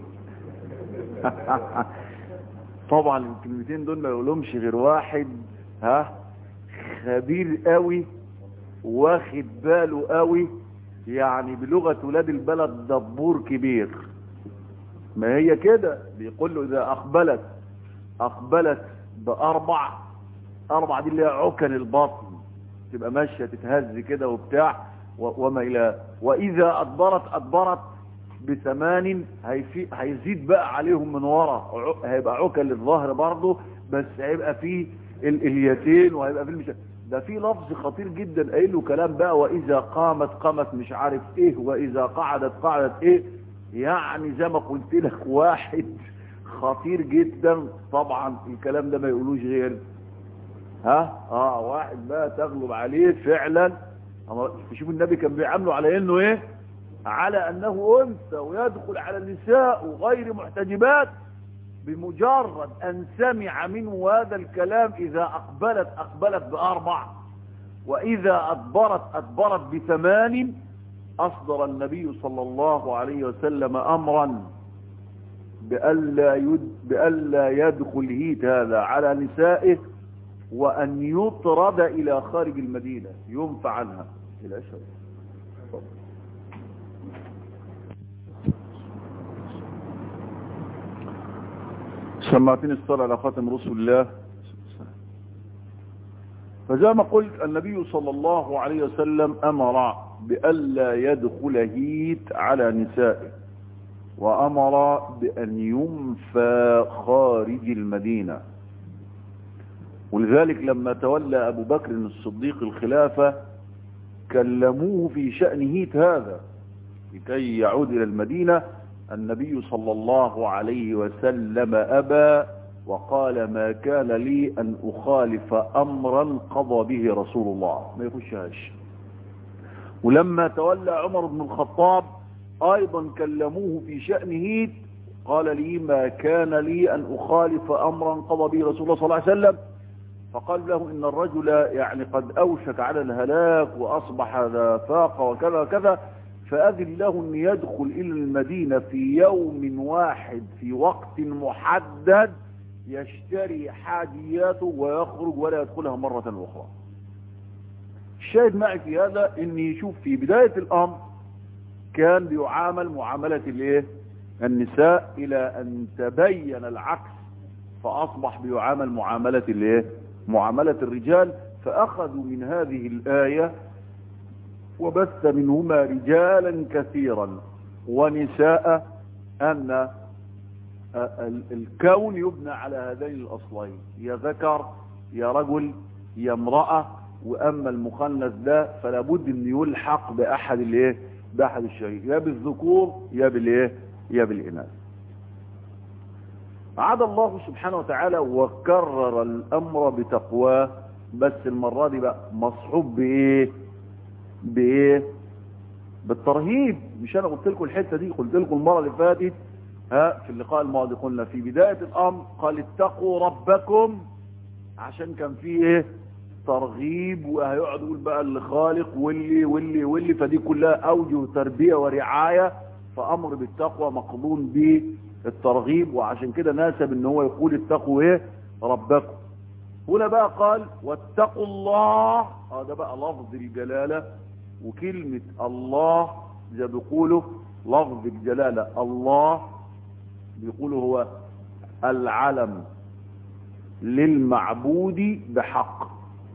طبعا الكلمتين دول ما يقولهمش غير واحد ها خبير قوي واخد باله قوي يعني بلغة ولاد البلد دبور كبير ما هي كده بيقول له اذا اقبلت اقبلت باربع اربع دي اللي هي عكن البطن تبقى ماشيه تتهز كده وبتاع وما الى واذا ادبرت ادبرت بثمان هيفي هيزيد بقى عليهم من ورا هيبقى عكل للظهر برضه بس هيبقى فيه الاليتين وهيبقى فيه المش... ده في لفظ خطير جدا قايل له كلام بقى واذا قامت قامت مش عارف ايه واذا قعدت قعدت ايه يعني زي ما قلت لك واحد خطير جدا طبعا الكلام ده ما يقولوش غير ها اه واحد بقى تغلب عليه فعلا شوف النبي كان بيعامله على انه ايه على انه انثى ويدخل على النساء وغير محتجبات بمجرد ان سمع منه هذا الكلام اذا اقبلت اقبلت باربع واذا ادبرت ادبرت بثمان اصدر النبي صلى الله عليه وسلم امرا بألا, يد بألا يدخل هيت هذا على نسائه وأن يطرد إلى خارج المدينة ينفع عنها إلى أشهر سمعتني الصلاة على خاتم رسول الله فزي ما قلت النبي صلى الله عليه وسلم أمر بألا يدخل هيت على نسائه وأمر بأن ينفى خارج المدينة ولذلك لما تولى أبو بكر الصديق الخلافة كلموه في شأن هيت هذا لكي يعود إلى المدينة النبي صلى الله عليه وسلم أبى وقال ما كان لي أن أخالف أمرا قضى به رسول الله ما يخشهاش ولما تولى عمر بن الخطاب ايضا كلموه في شأن هيد قال لي ما كان لي ان اخالف امرا قضى به رسول الله صلى الله عليه وسلم فقال له ان الرجل يعني قد اوشك على الهلاك واصبح ذا فاق وكذا وكذا فاذن له ان يدخل الى المدينة في يوم واحد في وقت محدد يشتري حاجياته ويخرج ولا يدخلها مرة اخرى الشاهد معي في هذا ان يشوف في بداية الامر كان بيعامل معاملة الايه النساء الى ان تبين العكس فاصبح بيعامل معاملة الايه معاملة الرجال فاخذوا من هذه الاية وبث منهما رجالا كثيرا ونساء ان ال- الكون يبنى على هذين الأصلين يا ذكر يا رجل يا امرأة وأما المخنث ده فلا بد أن يلحق بأحد الايه بأحد الشيء يا بالذكور يا بالايه يا بالإناث عاد الله سبحانه وتعالى وكرر الأمر بتقواه بس المرة دي بقى مصحوب بإيه بإيه بالترهيب مش أنا قلت لكم الحتة دي قلت لكم المرة اللي فاتت ها في اللقاء الماضي قلنا في بداية الأمر قال اتقوا ربكم عشان كان فيه ايه ترغيب وهيقعد يقول بقى اللي خالق واللي واللي واللي فدي كلها اوجه تربيه ورعايه فامر بالتقوى مقضون بالترغيب وعشان كده ناسب ان هو يقول اتقوا ايه ربكم هنا بقى قال واتقوا الله اه ده بقى لفظ الجلاله وكلمه الله زي بيقولوا لفظ الجلاله الله بيقولوا هو العلم للمعبود بحق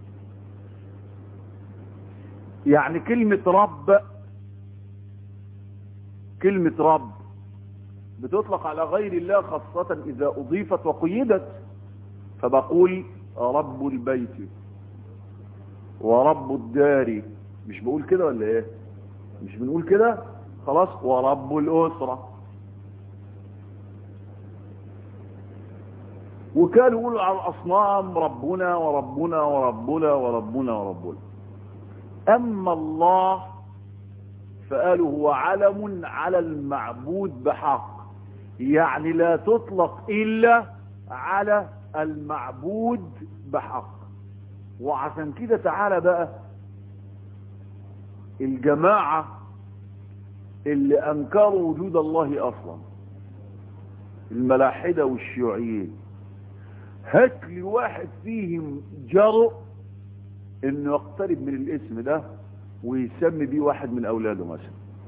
يعني كلمة رب كلمة رب بتطلق على غير الله خاصة إذا أضيفت وقيدت فبقول رب البيت ورب الدار مش بقول كده ولا ايه مش بنقول كده خلاص ورب الأسرة وكانوا يقولوا على الأصنام ربنا وربنا وربنا وربنا وربنا أما الله فقالوا هو علم على المعبود بحق يعني لا تطلق إلا على المعبود بحق وعشان كده تعالى بقى الجماعة اللي أنكروا وجود الله أصلا الملاحدة والشيوعيين هات لي واحد فيهم جرؤ انه يقترب من الاسم ده ويسمي بيه واحد من اولاده مثلا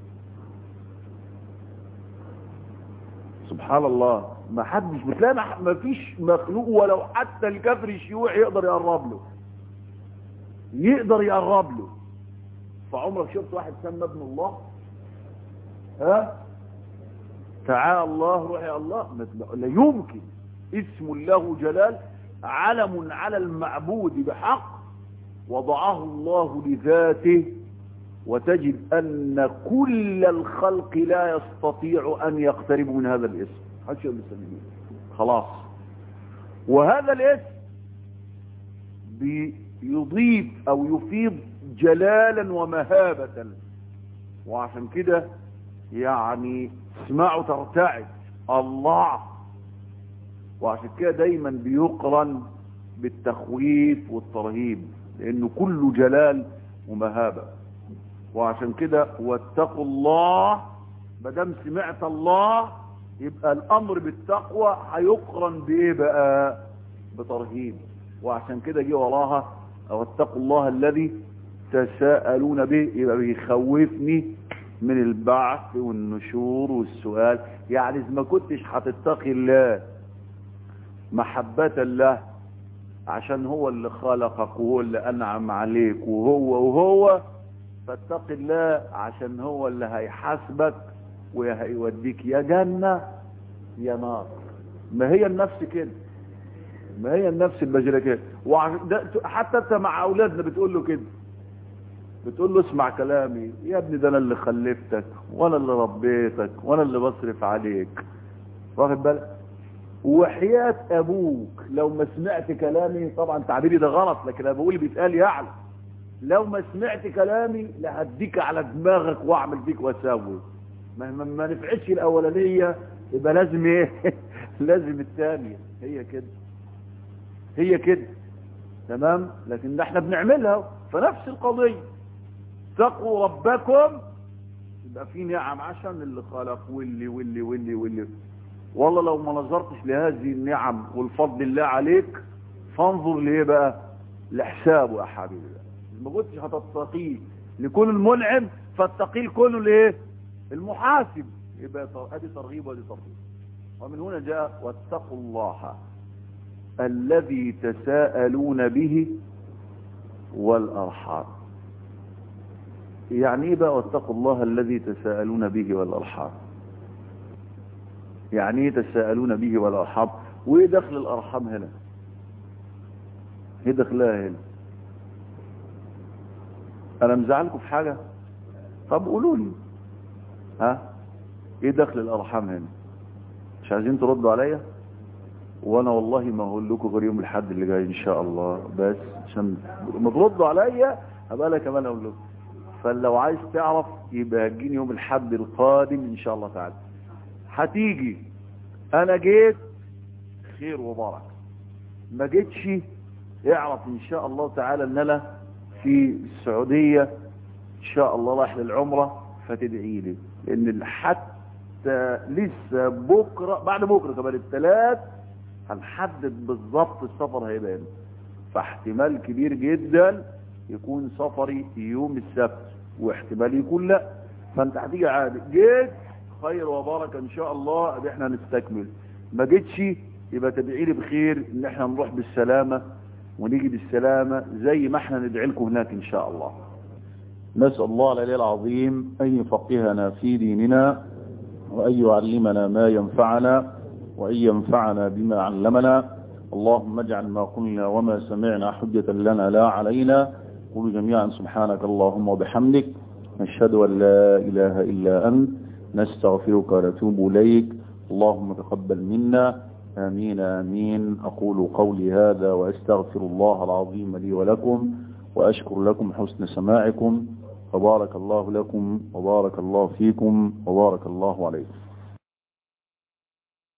سبحان الله ما حدش بتلاقي ما فيش مخلوق ولو حتى الكافر الشيوعي يقدر يقرب له يقدر يقرب له فعمرك شفت واحد سمى ابن الله ها تعالى الله روح يا الله لا يمكن اسم له جلال علم على المعبود بحق وضعه الله لذاته وتجد أن كل الخلق لا يستطيع أن يقتربوا من هذا الاسم حدش يقول لسنين خلاص وهذا الاسم بيضيف أو يفيض جلالا ومهابة وعشان كده يعني اسمعوا ترتعد الله وعشان كده دايما بيقرن بالتخويف والترهيب لانه كله جلال ومهابة وعشان كده واتقوا الله مادام سمعت الله يبقى الامر بالتقوى هيقرن بايه بقى بترهيب وعشان كده جه وراها واتقوا الله الذي تساءلون به يبقى بيخوفني من البعث والنشور والسؤال يعني اذا ما كنتش هتتقي الله محبة الله عشان هو اللي خلقك وهو اللي انعم عليك وهو وهو فاتق الله عشان هو اللي هيحاسبك وهيوديك يا جنة يا نار ما هي النفس كده ما هي النفس البشرية كده حتى انت مع اولادنا بتقول له كده بتقول له اسمع كلامي يا ابني ده انا اللي خلفتك وانا اللي ربيتك وانا اللي بصرف عليك واخد بالك وحياة ابوك لو ما سمعت كلامي طبعا تعبيري ده غلط لكن انا بقول بيتقال يعلم لو ما سمعت كلامي لهديك على دماغك واعمل فيك واسوي ما, ما, ما نفعتش الاولانيه يبقى لازم ايه لازم الثانيه هي كده هي كده تمام لكن ده احنا بنعملها فنفس القضيه اتقوا ربكم يبقى في نعم عشان اللي خلق واللي واللي واللي واللي والله لو ما نظرتش لهذه النعم والفضل الله عليك فانظر ليه بقى لحسابه يا حبيبي ما كنتش هتتقيه لكون المنعم فاتقيه كونه الايه المحاسب يبقى ادي ترغيب وادي ترغيب ومن هنا جاء واتقوا الله الذي تساءلون به والارحام يعني ايه بقى واتقوا الله الذي تساءلون به والارحام يعني ايه تساءلون به والارحام وايه دخل الارحام هنا ايه دخلها هنا انا مزعلكم في حاجة طب قولوا لي ها ايه دخل الارحام هنا مش عايزين تردوا عليا وانا والله ما هقول لكم غير يوم الحد اللي جاي ان شاء الله بس عشان ما تردوا عليا هبقى انا كمان اقول لكم فلو عايز تعرف يبقى هتجيني يوم الحد القادم ان شاء الله تعالى هتيجي انا جيت خير وبركه ما جيتش اعرف ان شاء الله تعالى ان انا في السعودية ان شاء الله رايح للعمرة فتدعي لي لان حتى لسه بكرة بعد بكرة كمان الثلاث هنحدد بالظبط السفر هيبقى امتى فاحتمال كبير جدا يكون سفري يوم السبت واحتمال يكون لا فانت هتيجي عادي جيت خير وبركة ان شاء الله ادي احنا نستكمل ما جيتش يبقى تدعي لي بخير ان احنا نروح بالسلامة ونيجي بالسلامة زي ما احنا ندعي لكم هناك ان شاء الله نسأل الله العلي العظيم ان يفقهنا في ديننا وان يعلمنا ما ينفعنا وان ينفعنا بما علمنا اللهم اجعل ما قلنا وما سمعنا حجة لنا لا علينا قل جميعا سبحانك اللهم وبحمدك نشهد أن لا إله إلا أنت نستغفرك ونتوب إليك اللهم تقبل منا آمين آمين أقول قولي هذا وأستغفر الله العظيم لي ولكم وأشكر لكم حسن سماعكم وبارك الله لكم وبارك الله فيكم وبارك الله عليكم